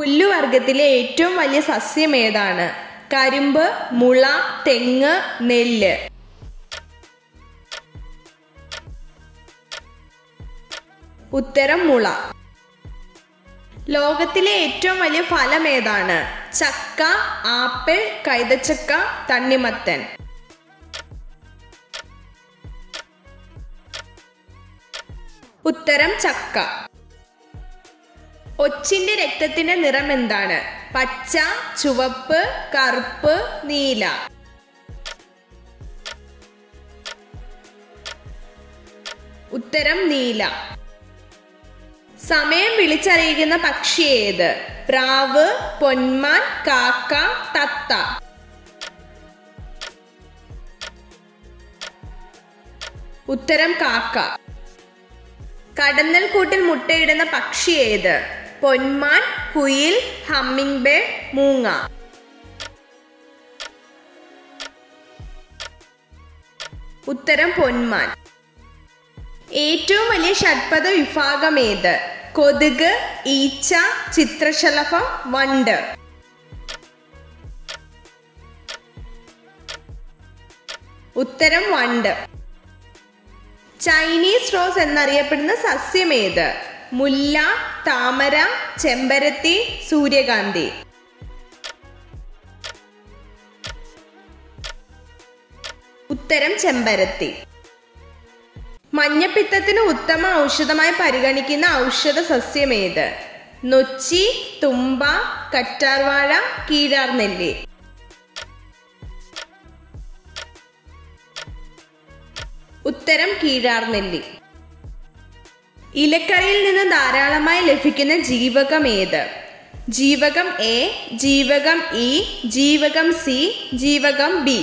പുല്ലുവർഗത്തിലെ ഏറ്റവും വലിയ സസ്യം ഏതാണ് കരിമ്പ് മുള തെങ്ങ് നെല്ല് ഉത്തരം മുള ലോകത്തിലെ ഏറ്റവും വലിയ ഫലം ഏതാണ് ചക്ക ആപ്പിൾ കൈതച്ചക്ക തണ്ണിമത്തൻ ഉത്തരം ചക്ക ഒച്ചിന്റെ രക്തത്തിന്റെ നിറം എന്താണ് പച്ച ചുവപ്പ് കറുപ്പ് നീല ഉത്തരം നീല സമയം വിളിച്ചറിയിക്കുന്ന പക്ഷി ഏത് പ്രാവ് പൊന്മാൻ കാക്ക തത്ത ഉത്തരം കാക്ക കടന്നൽ കൂട്ടിൽ മുട്ടയിടുന്ന പക്ഷി ഏത് പൊന്മാൻ കുയിൽ ഹമ്മിങ് ബേഡ് മൂങ്ങ ഉത്തരം പൊന്മാൻ ഏറ്റവും വലിയ ഷഡ്പദ വിഭാഗം ഏത് കൊതുക് ഈച്ച ചിത്രശലഭം വണ്ട് ഉത്തരം വണ്ട് ചൈനീസ് റോസ് എന്നറിയപ്പെടുന്ന സസ്യം ഏത് മുല്ല താമര ചെമ്പരത്തി സൂര്യകാന്തി ഉത്തരം ചെമ്പരത്തി മഞ്ഞപ്പിത്തത്തിന് ഉത്തമ ഔഷധമായി പരിഗണിക്കുന്ന ഔഷധ സസ്യം ഏത് നൊച്ചി തുമ്പ കറ്റാർവാഴ കീഴാർനെല്ലി ഉത്തരം കീഴാർനെല്ലി ഇലക്കറിയിൽ നിന്ന് ധാരാളമായി ലഭിക്കുന്ന ജീവകം ഏത് ജീവകം എ ജീവകം ഇ ജീവകം സി ജീവകം ബി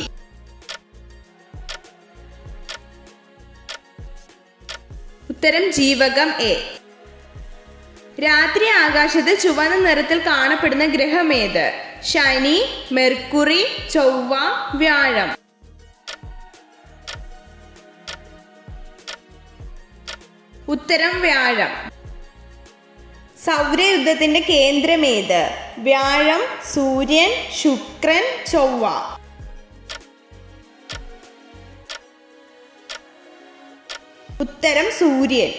ഉത്തരം ജീവകം എ രാത്രി ആകാശത്ത് ചുവന്ന നിറത്തിൽ കാണപ്പെടുന്ന ഗ്രഹം ഏത് ശനി മെർക്കുറി ചൊവ്വ വ്യാഴം ഉത്തരം വ്യാഴം സൗരയുദ്ധത്തിന്റെ കേന്ദ്രമേത് വ്യാഴം സൂര്യൻ ശുക്രൻ ചൊവ്വ ഉത്തരം സൂര്യൻ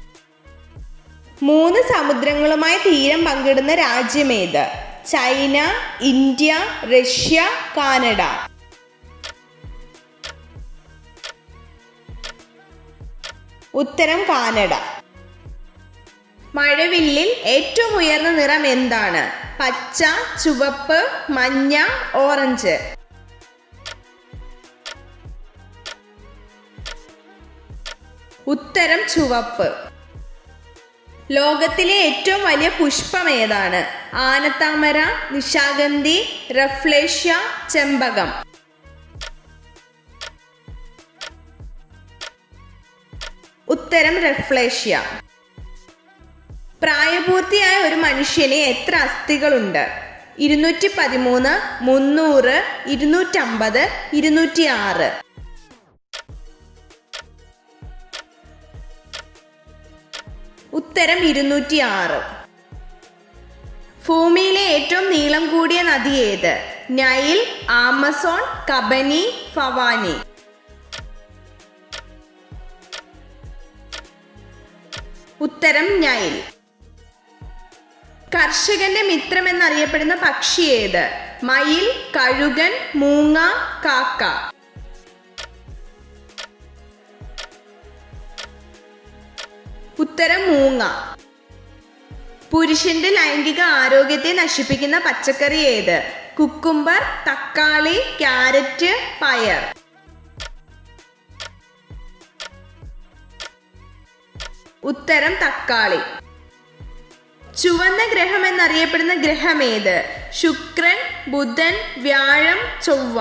മൂന്ന് സമുദ്രങ്ങളുമായി തീരം പങ്കിടുന്ന രാജ്യമേത് ചൈന ഇന്ത്യ റഷ്യ കാനഡ ഉത്തരം കാനഡ മഴവില്ലിൽ ഏറ്റവും ഉയർന്ന നിറം എന്താണ് പച്ച ചുവപ്പ് മഞ്ഞ ഓറഞ്ച് ഉത്തരം ചുവപ്പ് ലോകത്തിലെ ഏറ്റവും വലിയ പുഷ്പം ഏതാണ് ആനത്താമര നിശാഗന്ധി റഫ്ലേഷ്യ ചെമ്പകം ഉത്തരം റഫ്ലേഷ്യ പ്രായപൂർത്തിയായ ഒരു മനുഷ്യന് എത്ര അസ്ഥികളുണ്ട് ഇരുന്നൂറ്റി പതിമൂന്ന് മുന്നൂറ് ഇരുന്നൂറ്റമ്പത് ഇരുന്നൂറ്റി ആറ് ഉത്തരം ഇരുന്നൂറ്റി ആറ് ഭൂമിയിലെ ഏറ്റവും നീളം കൂടിയ നദി ഏത് നൈൽ ആമസോൺ കബനി ഫവാനി ഉത്തരം നൈൽ കർഷകന്റെ മിത്രം എന്നറിയപ്പെടുന്ന പക്ഷി ഏത് മയിൽ കഴുകൻ മൂങ്ങ കാക്ക ഉത്തരം മൂങ്ങ പുരുഷന്റെ ലൈംഗിക ആരോഗ്യത്തെ നശിപ്പിക്കുന്ന പച്ചക്കറി ഏത് കുക്കുംബർ തക്കാളി ക്യാരറ്റ് പയർ ഉത്തരം തക്കാളി ചുവന്ന ഗ്രഹം എന്നറിയപ്പെടുന്ന ഗ്രഹം ഏത് ശുക്രൻ ബുധൻ വ്യാഴം ചൊവ്വ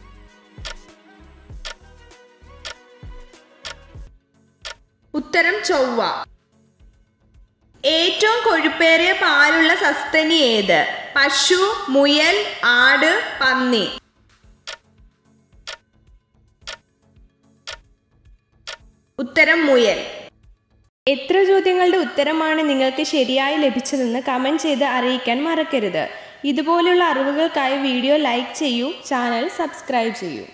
ഉത്തരം ചൊവ്വ ഏറ്റവും കൊഴുപ്പേറിയ പാലുള്ള സസ്തനി ഏത് പശു മുയൽ ആട് പന്നി ഉത്തരം മുയൽ എത്ര ചോദ്യങ്ങളുടെ ഉത്തരമാണ് നിങ്ങൾക്ക് ശരിയായി ലഭിച്ചതെന്ന് കമൻറ്റ് ചെയ്ത് അറിയിക്കാൻ മറക്കരുത് ഇതുപോലുള്ള അറിവുകൾക്കായി വീഡിയോ ലൈക്ക് ചെയ്യൂ ചാനൽ സബ്സ്ക്രൈബ് ചെയ്യൂ